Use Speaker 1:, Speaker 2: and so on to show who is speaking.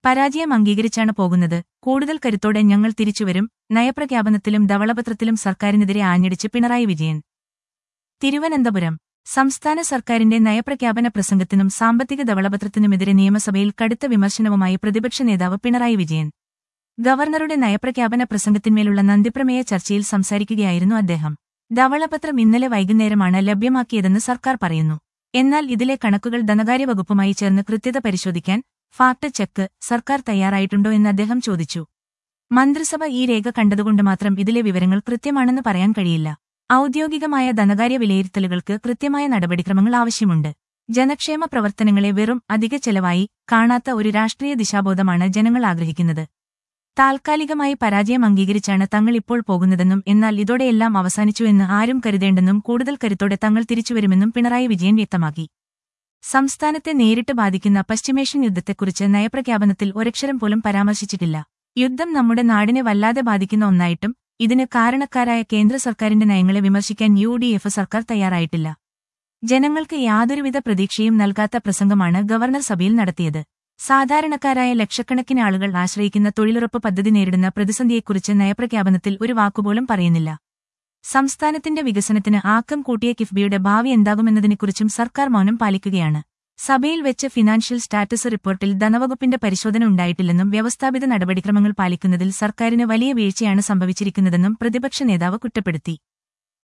Speaker 1: പരാജയം അംഗീകരിച്ചാണ് പോകുന്നത് കൂടുതൽ കരുത്തോടെ ഞങ്ങൾ തിരിച്ചുവരും നയപ്രഖ്യാപനത്തിലും ധവളപത്രത്തിലും സർക്കാരിനെതിരെ ആഞ്ഞടിച്ച് പിണറായി വിജയൻ തിരുവനന്തപുരം സംസ്ഥാന സർക്കാരിന്റെ നയപ്രഖ്യാപന പ്രസംഗത്തിനും സാമ്പത്തിക ധവളപത്രത്തിനുമെതിരെ നിയമസഭയിൽ കടുത്ത വിമർശനവുമായി പ്രതിപക്ഷ നേതാവ് പിണറായി വിജയൻ ഗവർണറുടെ നയപ്രഖ്യാപന പ്രസംഗത്തിന്മേലുള്ള നന്ദിപ്രമേയ ചർച്ചയിൽ സംസാരിക്കുകയായിരുന്നു അദ്ദേഹം ധവളപത്രം ഇന്നലെ വൈകുന്നേരമാണ് ലഭ്യമാക്കിയതെന്ന് സർക്കാർ പറയുന്നു എന്നാൽ ഇതിലെ കണക്കുകൾ ധനകാര്യ വകുപ്പുമായി ചേർന്ന് കൃത്യത പരിശോധിക്കാൻ ഫാക്ട് ചെക്ക് സർക്കാർ തയ്യാറായിട്ടുണ്ടോ എന്ന് അദ്ദേഹം ചോദിച്ചു മന്ത്രിസഭ ഈ രേഖ കണ്ടതുകൊണ്ട് മാത്രം ഇതിലെ വിവരങ്ങൾ കൃത്യമാണെന്ന് പറയാൻ കഴിയില്ല ഔദ്യോഗികമായ ധനകാര്യ വിലയിരുത്തലുകൾക്ക് കൃത്യമായ നടപടിക്രമങ്ങൾ ആവശ്യമുണ്ട് ജനക്ഷേമ പ്രവർത്തനങ്ങളെ വെറും അധിക ചെലവായി കാണാത്ത ഒരു രാഷ്ട്രീയ ദിശാബോധമാണ് ജനങ്ങൾ ആഗ്രഹിക്കുന്നത് താൽക്കാലികമായി പരാജയം അംഗീകരിച്ചാണ് തങ്ങൾ ഇപ്പോൾ പോകുന്നതെന്നും എന്നാൽ ഇതോടെയെല്ലാം അവസാനിച്ചുവെന്ന് ആരും കരുതേണ്ടെന്നും കൂടുതൽ കരുത്തോടെ തങ്ങൾ തിരിച്ചുവരുമെന്നും പിണറായി വിജയൻ വ്യക്തമാക്കി സംസ്ഥാനത്തെ നേരിട്ട് ബാധിക്കുന്ന പശ്ചിമേഷ്യൻ യുദ്ധത്തെക്കുറിച്ച് നയപ്രഖ്യാപനത്തിൽ ഒരക്ഷരം പോലും പരാമർശിച്ചിട്ടില്ല യുദ്ധം നമ്മുടെ നാടിനെ വല്ലാതെ ബാധിക്കുന്ന ഒന്നായിട്ടും ഇതിന് കാരണക്കാരായ കേന്ദ്ര സർക്കാരിന്റെ നയങ്ങളെ വിമർശിക്കാൻ യു ഡി എഫ് സർക്കാർ തയ്യാറായിട്ടില്ല ജനങ്ങൾക്ക് യാതൊരുവിധ പ്രതീക്ഷയും നൽകാത്ത പ്രസംഗമാണ് ഗവർണർ സഭയിൽ നടത്തിയത് സാധാരണക്കാരായ ലക്ഷക്കണക്കിന് ആളുകൾ ആശ്രയിക്കുന്ന തൊഴിലുറപ്പ് പദ്ധതി നേരിടുന്ന പ്രതിസന്ധിയെക്കുറിച്ച് നയപ്രഖ്യാപനത്തിൽ ഒരു വാക്കുപോലും പറയുന്നില്ല സംസ്ഥാനത്തിന്റെ വികസനത്തിന് ആക്കം കൂട്ടിയ കിഫ്ബിയുടെ ഭാവി എന്താകുമെന്നതിനെക്കുറിച്ചും സർക്കാർ മൗനം പാലിക്കുകയാണ് സഭയിൽ വെച്ച് ഫിനാൻഷ്യൽ സ്റ്റാറ്റസ് റിപ്പോർട്ടിൽ ധനവകുപ്പിന്റെ പരിശോധന ഉണ്ടായിട്ടില്ലെന്നും വ്യവസ്ഥാപിത നടപടിക്രമങ്ങൾ പാലിക്കുന്നതിൽ സർക്കാരിന് വലിയ വീഴ്ചയാണ് സംഭവിച്ചിരിക്കുന്നതെന്നും പ്രതിപക്ഷ നേതാവ് കുറ്റപ്പെടുത്തി